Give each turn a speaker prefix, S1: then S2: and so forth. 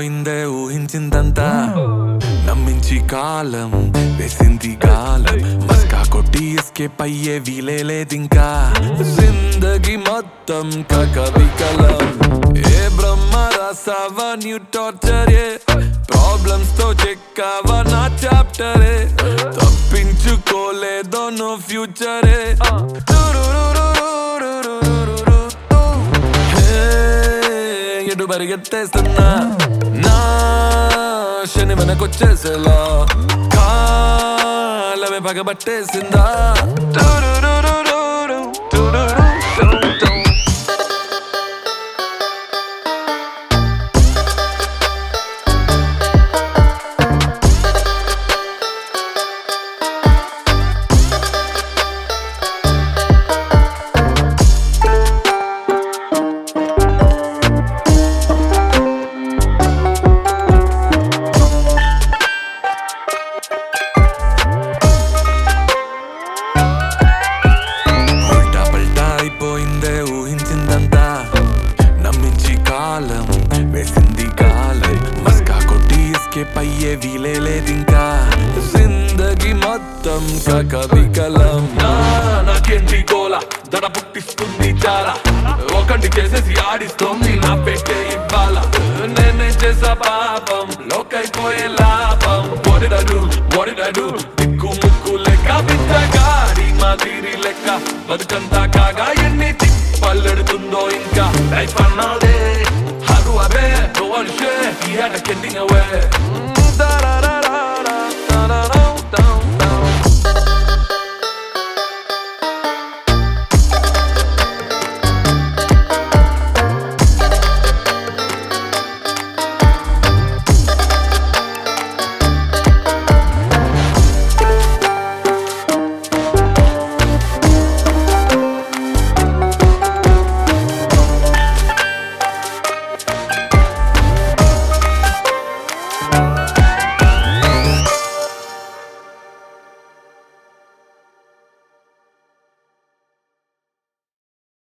S1: అయిపోయిందే ఊహించిందంతా నమ్మించి కాలం వేసింది కాలం మస్కా కొట్టి ఎస్కేప్ అయ్యే వీలే లేదింకా జిందగి మొత్తం కకవికలం ఏ బ్రహ్మ రాసావా న్యూ టార్చర్ ఏ ప్రాబ్లమ్స్ తో చెక్కావా నా చాప్టరే తప్పించుకోలేదో నో ఫ్యూచరే ఎటు పరిగెత్తేస్తున్నా నా శని వెనకొచ్చేసేలా కాలమే పగబట్టేసిందా టురురురురురు, టురురురురురు. ఉల్టా పల్టా అయిపోయిందే ఊహించిందంతా నమ్మించి కాలం వేసింది కాలం మస్కా కొట్టి ఎస్కేప్ అయ్యే వీలే లేదింకా జిందగి మొత్తం కకవికలం
S2: నాకేంటి గోల దడ పుట్టిస్తుంది చాలా ఒకటి చేసేసి ఆడిస్తోంది నా పెట్టే ఇవ్వాల నేనే చేసా పాపం లోకైపోయే లాభం ఒడిడడు ఒడిడడు దిక్కు ముక్కు లెక్క బిచ్చగాడి మాదిరి లెక్క బతుకంతా కాగా ఎన్ని పల్లెడుతుందో ఇంకా లైఫ్ అన్నదే హరు అవే no one share he had a ending away